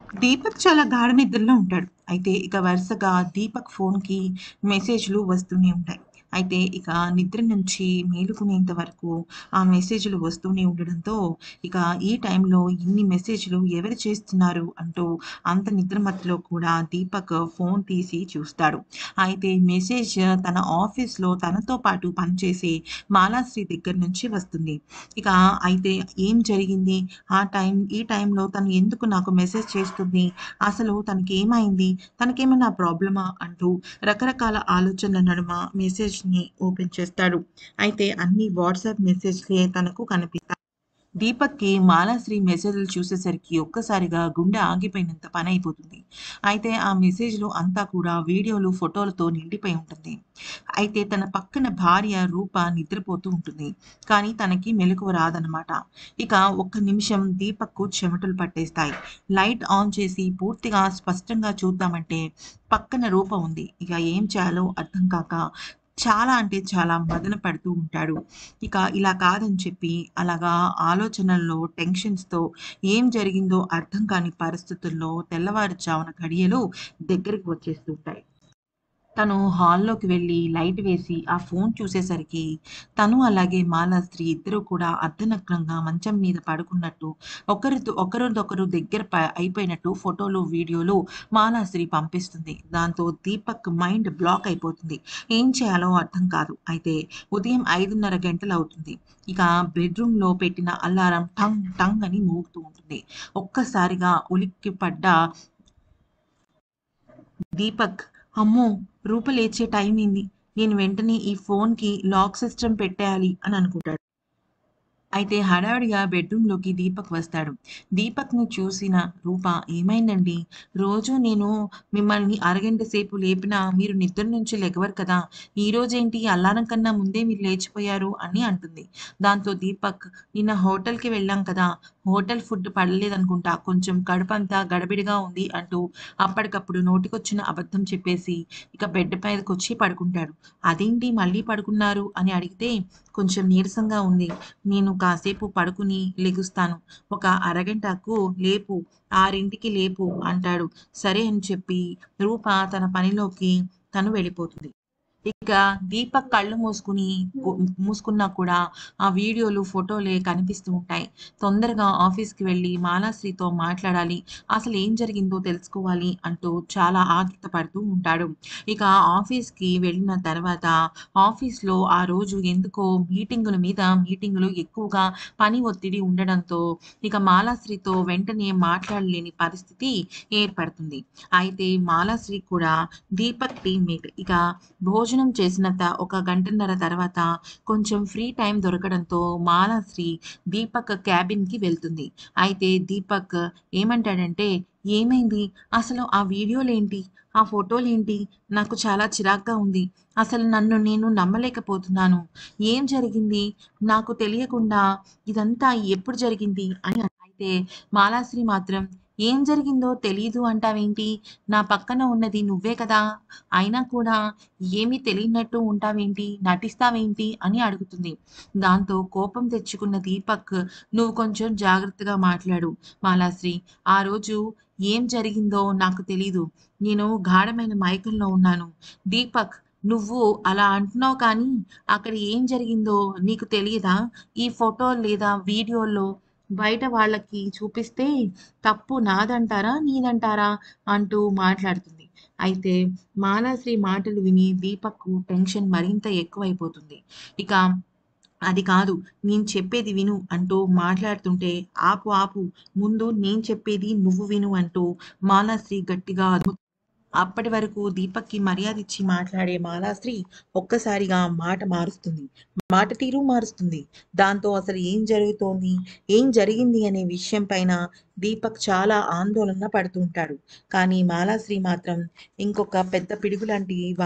దీపక్ చాలా గాఢ నిద్రలో ఉంటాడు. అయితే ఇక వరుసగా దీపక్ ఫోన్‌కి మెసేజ్‌లు వస్తూనే ఉంటాయి. అయితే ఇక నిద్ర నుంచి మేలుకునేంత వరకు ఆ మెసేజ్‌లు వస్తూనే ఉండడంతో ఇక ఈ టైంలో ఇన్ని మెసేజ్‌లు ఎవరు చేస్తున్నారు అంటూ అంత నిద్ర మత్తులో కూడా దీపక్ ఫోన్ తీసి చూస్తాడు. అయితే మెసేజ్ తన ఆఫీస్‌లో తనతో పాటు పనిచేసే మాలాశ్రీ దగ్గర నుంచి వస్తుంది. ఇక అయితే ఏం జరిగింది? ఆ టైం ఈ టైంలో తను ఎందుకు నాకు మెసేజ్ చేస్తుంది? అసలు తనకేమైంది? తనకేమైనా ప్రాబ్లమా? అంటూ రకరకాల ఆలోచనల నడుమ మెసేజ్‌ని ఓపెన్ చేస్తాడు. అయితే అన్ని వాట్సాప్ మెసేజ్‌లే తనకు కనిపిస్తాయి. దీపక్‌కి మాలాశ్రీ మెసేజ్‌లు చూసేసరికి ఒక్కసారిగా గుండె ఆగిపోయినంత పనైపోతుంది. అయితే ఆ మెసేజ్‌లు అంతా కూడా వీడియోలు, ఫోటోలతో నిండిపోయి ఉంటుంది. అయితే తన పక్కన భార్య రూప నిద్రపోతూ ఉంటుంది. కానీ తనకి మెలకువ రాదనమాట. ఇక ఒక్క నిమిషం దీపక్‌కు చెమటలు పట్టేస్తాయి. లైట్ ఆన్ చేసి పూర్తిగా స్పష్టంగా చూద్దామంటే పక్కన రూప ఉంది. ఇక ఏం చేయాలో అర్థం కాక చాలా అంటే చాలా మదన పడుతూ ఉంటాడు. ఇక ఇలా కాదని చెప్పి అలాగా ఆలోచనల్లో, టెన్షన్స్‌తో ఏం జరిగిందో అర్థం కాని పరిస్థితుల్లో తెల్లవారుజామున ఘడియలు దగ్గరికి వచ్చేస్తూ ఉంటాయి. తను హాల్‌లోకి వెళ్లి లైట్ వేసి ఆ ఫోన్ చూసేసరికి తను అలాగే మాలాశ్రీ ఇద్దరూ కూడా అర్ధనగ్నంగా మంచం మీద పడుకున్నట్టు ఒకరితో ఒకరిదొకరు దగ్గర ప అయిపోయినట్టు ఫోటోలు, వీడియోలు మాలాశ్రీ పంపిస్తుంది. దాంతో దీపక్ మైండ్ బ్లాక్ అయిపోతుంది. ఏం చేయాలో అర్థం కాదు. అయితే ఉదయం 5:30 గంటలవుతుంది. ఇక బెడ్‌రూమ్‌లో పెట్టిన అలారం ఠంగ్ ఠంగ్ అని మోగుతూ ఉంటుంది. ఒక్కసారిగా ఉలిక్కిపడ్డ దీపక్ అమ్మో! రూప లేచే టైమయింది. నేను వెంటనే ఈ ఫోన్‌కి లాక్ సిస్టమ్ పెట్టేయాలి అని అనుకుంటాడు. అయితే హడావిడిగా బెడ్‌రూమ్‌లోకి దీపక్ వస్తాడు. దీపక్‌ని చూసిన రూప ఏమైందండి? రోజూ నేను మిమ్మల్ని అరగంట సేపు లేపినా మీరు నిద్ర నుంచి లెగవరు కదా! ఈరోజేంటి అలారం కన్నా ముందే మీరు లేచిపోయారు అని అంటుంది. దాంతో దీపక్ నిన్న హోటల్‌కి వెళ్ళాం కదా! హోటల్ ఫుడ్ పడలేదనుకుంటా. కొంచెం కడుపంతా గడబిడగా ఉంది అంటూ అప్పటికప్పుడు నోటికొచ్చిన అబద్ధం చెప్పేసి ఇక బెడ్ మీదకొచ్చి పడుకుంటాడు. అదేంటి మళ్ళీ పడుకున్నారు అని అడిగితే కొంచెం నీరసంగా ఉంది. నేను కాసేపు పడుకుని లెగుస్తాను. ఒక అరగంటకు లేపు. 6కి లేపు అంటాడు. సరే అని చెప్పి రూప తన పనిలోకి తను వెళ్ళిపోతుంది. ఇక దీపక్ కళ్ళు మూసుకుని కు మూసుకున్నా కూడా ఆ వీడియోలు, ఫోటోలే కనిపిస్తూ ఉంటాయి. తొందరగా ఆఫీస్‌కి వెళ్లి మాలాశ్రీతో మాట్లాడాలి. అసలేం జరిగిందో తెలుసుకోవాలి అంటూ చాలా ఆతృత పడుతూ ఉంటాడు. ఇక ఆఫీస్‌కి వెళ్ళిన తర్వాత ఆఫీస్‌లో ఆ రోజు ఎందుకో మీటింగుల మీద మీటింగులు ఎక్కువగా పని ఒత్తిడి ఉండడంతో ఇక మాలాశ్రీతో వెంటనే మాట్లాడలేని పరిస్థితి ఏర్పడుతుంది. అయితే మాలాశ్రీ కూడా దీపక్ టీమ్‌మేట్. ఇక భోజనం చేసిన త ఒక గంటన్నర తర్వాత కొంచెం ఫ్రీ టైమ్ దొరకడంతో మాలాశ్రీ దీపక్ క్యాబిన్‌కి వెళ్తుంది. అయితే దీపక్ ఏమంటాడంటే ఏమైంది? అసలు ఆ వీడియోలేంటి? ఆ ఫోటోలేంటి? నాకు చాలా చిరాగ్గా ఉంది. అసలు నన్ను నేను నమ్మలేకపోతున్నాను. ఏం జరిగింది? నాకు తెలియకుండా ఇదంతా ఎప్పుడు జరిగింది? అని అయితే మాలాశ్రీ మాత్రం ఏం జరిగిందో తెలీదు అంటావేంటి? నా పక్కన ఉన్నది నువ్వే కదా! అయినా కూడా ఏమీ తెలియనట్టు ఉంటావేంటి? నటిస్తావేంటి? అని అడుగుతుంది. దాంతో కోపం తెచ్చుకున్న దీపక్ నువ్వు కొంచెం జాగ్రత్తగా మాట్లాడు మాలాశ్రీ. ఆ రోజు ఏం జరిగిందో నాకు తెలీదు. నేను గాఢమైన మైకంలో ఉన్నాను. దీపక్ నువ్వు అలా అంటున్నావు కానీ అక్కడ ఏం జరిగిందో నీకు తెలీదా? ఈ ఫోటో లేదా వీడియోలో బయట వాళ్ళకి చూపిస్తే తప్పు నాదంటారా? నీదంటారా? అంటూ మాట్లాడుతుంది. అయితే మాలాశ్రీ మాటలు విని దీపక్‌కు టెన్షన్ మరింత ఎక్కువైపోతుంది. ఇక అది కాదు నేను చెప్పేది విను అంటూ మాట్లాడుతుంటే ఆపు ఆపు ముందు నేను చెప్పేది నువ్వు విను అంటూ మాలాశ్రీ గట్టిగా అదుము అప్పటి వరకు దీపక్‌కి మర్యాదిచ్చి మాట్లాడే మాలాశ్రీ ఒక్కసారిగా మాట మారుస్తుంది. మాట తీరు మారుస్తుంది. దాంతో అసలు ఏం జరుగుతోంది? ఏం జరిగింది అనే విషయం పైన దీపక్ చాలా ఆందోళన పడుతూ ఉంటాడు. కానీ మాలాశ్రీ మాత్రం ఇంకొక పెద్ద పిడుగు లాంటి వార్త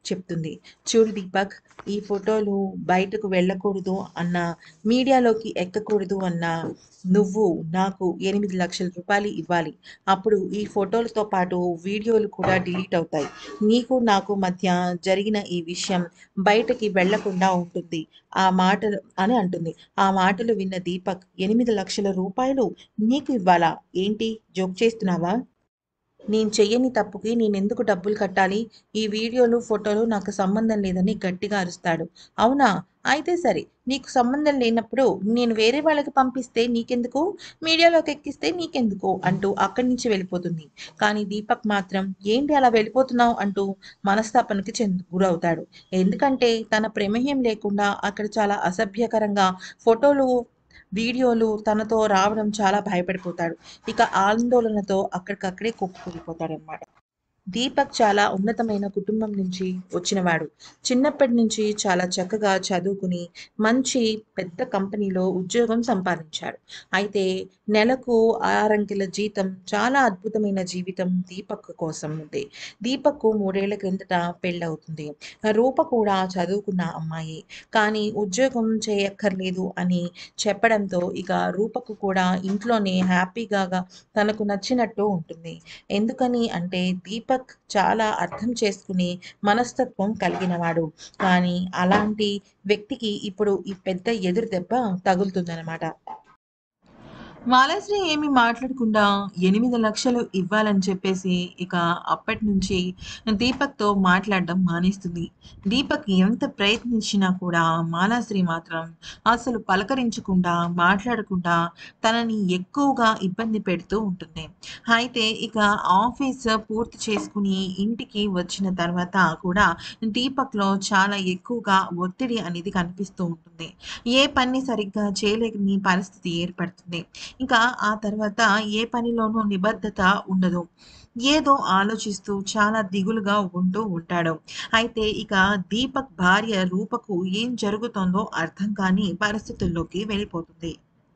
చెప్తుంది చూడు దీపక్ ఈ ఫోటోలు బయటకు వెళ్ళకూడదు అన్న మీడియాలోకి ఎక్కకూడదు అన్న నువ్వు నాకు ఎనిమిది లక్షల రూపాయలు ఇవ్వాలి అప్పుడు ఈ ఫోటోలతో పాటు వీడియోలు కూడా డిలీట్ అవుతాయి నీకు నాకు మధ్య జరిగిన ఈ విషయం బయటకి వెళ్లకుండా ఉంటుంది ఆ మాటలు అని అంటుంది ఆ మాటలు విన్న దీపక్ ఎనిమిది లక్షల రూపాయలు నీకు ఇవ్వాలా ఏంటి జోక్ చేస్తున్నావా నేను చెయ్యని తప్పుకి నేనెందుకు డబ్బులు కట్టాలి ఈ వీడియోలు ఫోటోలు నాకు సంబంధం లేదని గట్టిగా అరుస్తాడు అవునా అయితే సరే నీకు సంబంధం లేనప్పుడు నేను వేరే వాళ్ళకి పంపిస్తే నీకెందుకు మీడియాలోకి ఎక్కిస్తే నీకెందుకు అంటూ అక్కడి నుంచి వెళ్ళిపోతుంది కానీ దీపక్ మాత్రం ఏంటి అలా వెళ్ళిపోతున్నావు అంటూ మనస్తాపనకి చెందు గురవుతాడు ఎందుకంటే తన ప్రమేయం లేకుండా అక్కడ చాలా అసభ్యకరంగా ఫోటోలు వీడియోలు తనతో రావడం చాలా భయపడిపోతాడు ఇక ఆందోళనతో అక్కడికక్కడే కుప్పకూలిపోతాడు అనమాట దీపక్ చాలా ఉన్నతమైన కుటుంబం నుంచి వచ్చినవాడు చిన్నప్పటి నుంచి చాలా చక్కగా చదువుకుని మంచి పెద్ద కంపెనీలో ఉద్యోగం సంపాదించాడు అయితే నెలకు ఆరంకెల జీతం చాలా అద్భుతమైన జీవితం దీపక్ కోసం ఉంది దీపక్ మూడేళ్ల క్రిందట పెళ్ళవుతుంది రూప కూడా చదువుకున్న అమ్మాయి కానీ ఉద్యోగం చేయక్కర్లేదు అని చెప్పడంతో ఇక రూపకు కూడా ఇంట్లోనే హ్యాపీగా తనకు నచ్చినట్టు ఉంటుంది ఎందుకని అంటే దీపక్ చాలా అర్థం చేసుకుని మనస్తత్వం కలిగినవాడు కానీ అలాంటి వ్యక్తికి ఇప్పుడు ఈ పెద్ద ఎదురు దెబ్బ తగులుతుందన్నమాట మాలశ్రీ ఏమి మాట్లాడకుండా ఎనిమిది లక్షలు ఇవ్వాలని చెప్పేసి ఇక అప్పటి నుంచి దీపక్తో మాట్లాడడం మానేస్తుంది దీపక్ ఎంత ప్రయత్నించినా కూడా మాలాశ్రీ మాత్రం అసలు పలకరించకుండా మాట్లాడకుండా తనని ఎక్కువగా ఇబ్బంది పెడుతూ ఉంటుంది అయితే ఇక ఆఫీస్ పూర్తి చేసుకుని ఇంటికి వచ్చిన తర్వాత కూడా దీపక్లో చాలా ఎక్కువగా ఒత్తిడి అనేది కనిపిస్తూ ఉంటుంది ఏ పని సరిగ్గా చేయలేని పరిస్థితి ఏర్పడుతుంది ఇంకా ఆ తర్వాత ఏ పనిలోనూ నిబద్ధత ఉండదు ఏదో ఆలోచిస్తూ చాలా దిగులుగా ఉంటూ ఉంటాడు అయితే ఇక దీపక్ భార్య రూపకు ఏం జరుగుతుందో అర్థం కాని పరిస్థితుల్లోకి వెళ్ళిపోతుంది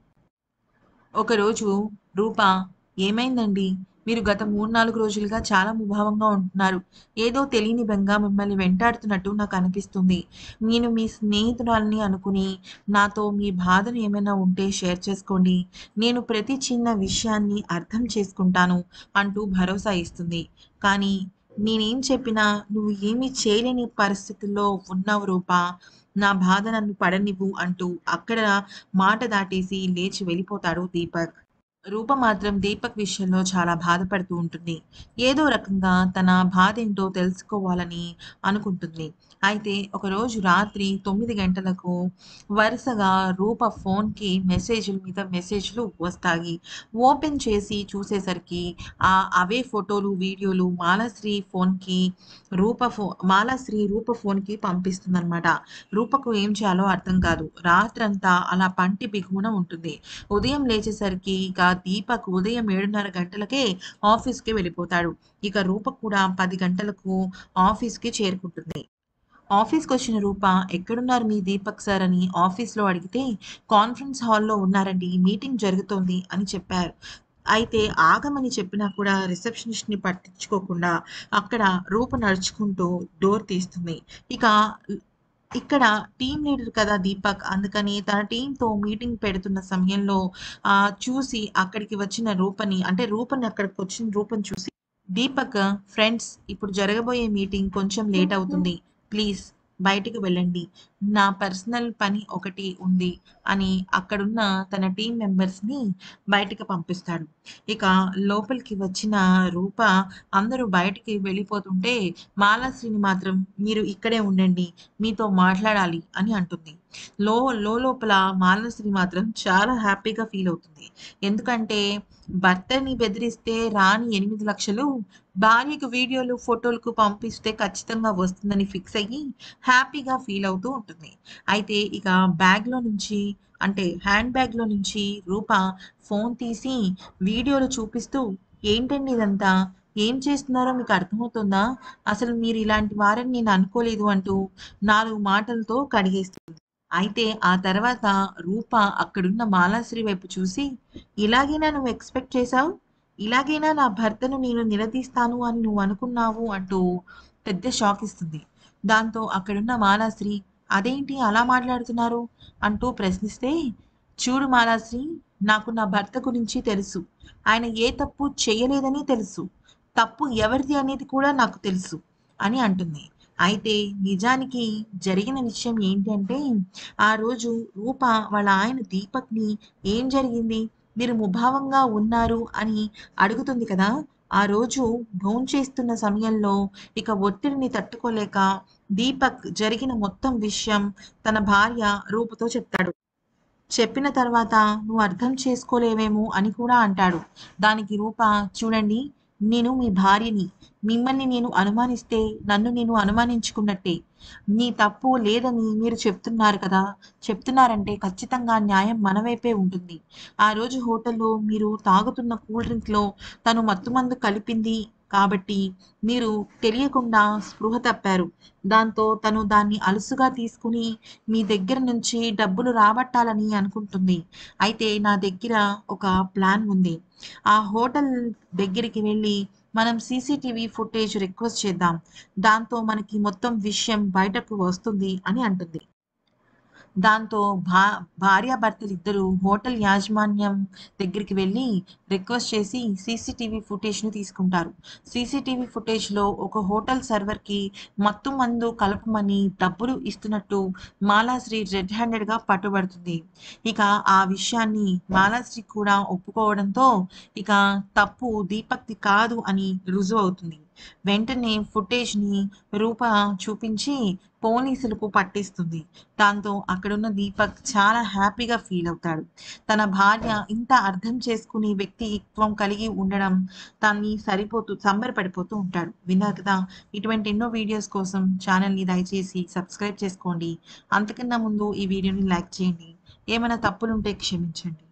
ఒకరోజు రూప ఏమైందండి మీరు గత మూడు నాలుగు రోజులుగా చాలా ముభావంగా ఉంటున్నారు ఏదో తెలియని బెంగ మిమ్మల్ని వెంటాడుతున్నట్టు నాకు అనిపిస్తుంది నేను మీ స్నేహితురాలని అనుకుని నాతో మీ బాధను ఏమైనా ఉంటే షేర్ చేసుకోండి నేను ప్రతి చిన్న విషయాన్ని అర్థం చేసుకుంటాను అంటూ భరోసా ఇస్తుంది కానీ నేనేం చెప్పినా నువ్వు ఏమీ చేయలేని పరిస్థితుల్లో ఉన్నావు రూపా నా బాధ నన్ను పడనివ్వు అంటూ అక్కడ మాట దాటేసి లేచి వెళ్ళిపోతాడు దీపక్ రూప మాత్రం దీపక్ విషయంలో చాలా బాధపడుతూ ఉంటుంది ఏదో రకంగా తన బాధ ఏంటో తెలుసుకోవాలని అనుకుంటుంది అయితే ఒకరోజు రాత్రి తొమ్మిది గంటలకు వరుసగా రూప ఫోన్కి మెసేజ్ల మీద మెసేజ్లు వస్తాయి ఓపెన్ చేసి చూసేసరికి ఆ అవే ఫోటోలు వీడియోలు మాలశ్రీ ఫోన్కి రూప ఫో మాలశ్రీ రూప ఫోన్కి పంపిస్తుందన్నమాట రూపకు ఏం చేయాలో అర్థం కాదు రాత్రంతా అలా పంటి బిగున ఉంటుంది ఉదయం లేచేసరికి ఇక దీపక్ ఉదయం ఏడున్నర గంటలకే ఆఫీస్కి వెళ్ళిపోతాడు ఇక రూప కూడా పది గంటలకు ఆఫీస్కి చేరుకుంటుంది ఆఫీస్కి వచ్చిన రూప ఎక్కడున్నారు మీ దీపక్ సార్ అని ఆఫీస్లో అడిగితే కాన్ఫరెన్స్ హాల్లో ఉన్నారండి మీటింగ్ జరుగుతోంది అని చెప్పారు అయితే ఆగమని చెప్పినా కూడా రిసెప్షనిస్ట్ని పట్టించుకోకుండా అక్కడ రూప నడుచుకుంటూ డోర్ తీస్తుంది ఇక ఇక్కడ టీం లీడర్ కదా దీపక్ అందుకని తన టీంతో మీటింగ్ పెడుతున్న సమయంలో ఆ చూసి అక్కడికి వచ్చిన రూపని అంటే రూపని అక్కడికి వచ్చిన రూపని చూసి దీపక్ ఫ్రెండ్స్ ఇప్పుడు జరగబోయే మీటింగ్ కొంచెం లేట్ అవుతుంది ప్లీజ్ బయటికి వెళ్ళండి నా పర్సనల్ పని ఒకటి ఉంది అని అక్కడున్న తన టీం మెంబర్స్ని బయటికి పంపిస్తాడు ఇక లోపలికి వచ్చిన రూప అందరూ బయటికి వెళ్ళిపోతుంటే మాలాశ్రీని మాత్రం మీరు ఇక్కడే ఉండండి మీతో మాట్లాడాలి అని అంటుంది లో లోపల మాలశ్రీ మాత్రం చాలా హ్యాపీగా ఫీల్ అవుతుంది ఎందుకంటే భర్తని బెదిరిస్తే రాని ఎనిమిది లక్షలు భార్యకు వీడియోలు ఫోటోలకు పంపిస్తే ఖచ్చితంగా వస్తుందని ఫిక్స్ అయ్యి హ్యాపీగా ఫీల్ అవుతూ ఉంటుంది అయితే ఇక బ్యాగ్లో నుంచి అంటే హ్యాండ్ బ్యాగ్లో నుంచి రూప ఫోన్ తీసి వీడియోలు చూపిస్తూ ఏంటండి ఇదంతా ఏం చేస్తున్నారో మీకు అర్థమవుతుందా అసలు మీరు ఇలాంటి వారని నేను అనుకోలేదు అంటూ నాలుగు మాటలతో కడిగేస్తుంది అయితే ఆ తర్వాత రూప అక్కడున్న మాలాశ్రీ వైపు చూసి ఇలాగైనా నువ్వు ఎక్స్పెక్ట్ చేశావు ఇలాగైనా నా భర్తను నేను నిలదీస్తాను అని నువ్వు అనుకున్నావు అంటూ పెద్ద షాక్ ఇస్తుంది దాంతో అక్కడున్న మాలాశ్రీ అదేంటి అలా మాట్లాడుతున్నారు అంటూ ప్రశ్నిస్తే చూడు మాలాశ్రీ నాకు నా భర్త గురించి తెలుసు ఆయన ఏ తప్పు చేయలేదని తెలుసు తప్పు ఎవరిది అనేది కూడా నాకు తెలుసు అని అంటుంది అయితే నిజానికి జరిగిన విషయం ఏంటంటే ఆ రోజు రూప వాళ్ళ ఆయన దీపక్ని ఏం జరిగింది మీరు ముభావంగా ఉన్నారు అని అడుగుతుంది కదా ఆ రోజు భోంచేస్తున్న సమయంలో ఇక ఒత్తిడిని తట్టుకోలేక దీపక్ జరిగిన మొత్తం విషయం తన భార్య రూపతో చెప్తాడు చెప్పిన తర్వాత నువ్వు అర్థం చేసుకోలేవేమో అని కూడా అంటాడు దానికి రూప చూడండి నేను మీ భార్యని మిమ్మల్ని నేను అనుమానిస్తే నన్ను నేను అనుమానించుకున్నట్టే మీ తప్పు లేదని మీరు చెప్తున్నారు కదా చెప్తున్నారంటే ఖచ్చితంగా న్యాయం మన వైపే ఉంటుంది ఆ రోజు హోటల్లో మీరు తాగుతున్న కూల్ డ్రింక్లో తను మత్తుమందు కలిపింది కాబట్టి మీరు తెలియకుండా స్పృహ తప్పారు దాంతో తను దాన్ని అలుసుగా తీసుకుని మీ దగ్గర నుంచి డబ్బులు రాబట్టాలని అనుకుంటుంది అయితే నా దగ్గర ఒక ప్లాన్ ఉంది ఆ హోటల్ దగ్గరికి వెళ్ళి మనం సీసీటీవీ ఫుటేజ్ రిక్వెస్ట్ చేద్దాం దాంతో మనకి మొత్తం విషయం బయటకు వస్తుంది అని అంటుంది దాంతో భా భార్యాభర్తలు ఇద్దరు హోటల్ యాజమాన్యం దగ్గరికి వెళ్ళి రిక్వెస్ట్ చేసి సీసీటీవీ ఫుటేజ్ను తీసుకుంటారు సీసీటీవీ ఫుటేజ్లో ఒక హోటల్ సర్వర్కి మత్తు మందు కలపమని డబ్బులు ఇస్తున్నట్టు మాలాశ్రీ రెడ్ హ్యాండెడ్గా పట్టుబడుతుంది ఇక ఆ విషయాన్ని మాలాశ్రీ కూడా ఒప్పుకోవడంతో ఇక తప్పు దీపక్ది కాదు అని రుజువు అవుతుంది వెంటనే ఫుటేజ్ని రూప చూపించి పోలీసులకు పట్టిస్తుంది దాంతో అక్కడున్న దీపక్ చాలా హ్యాపీగా ఫీల్ అవుతాడు తన భార్య ఇంత అర్థం చేసుకునే వ్యక్తిత్వం కలిగి ఉండడం దాన్ని సరిపోతూ సంబరపడిపోతూ ఉంటాడు విన్నారు కదా ఇటువంటి ఎన్నో వీడియోస్ కోసం ఛానల్ని దయచేసి సబ్స్క్రైబ్ చేసుకోండి అంతకన్నా ముందు ఈ వీడియోని లైక్ చేయండి ఏమైనా తప్పులుంటే క్షమించండి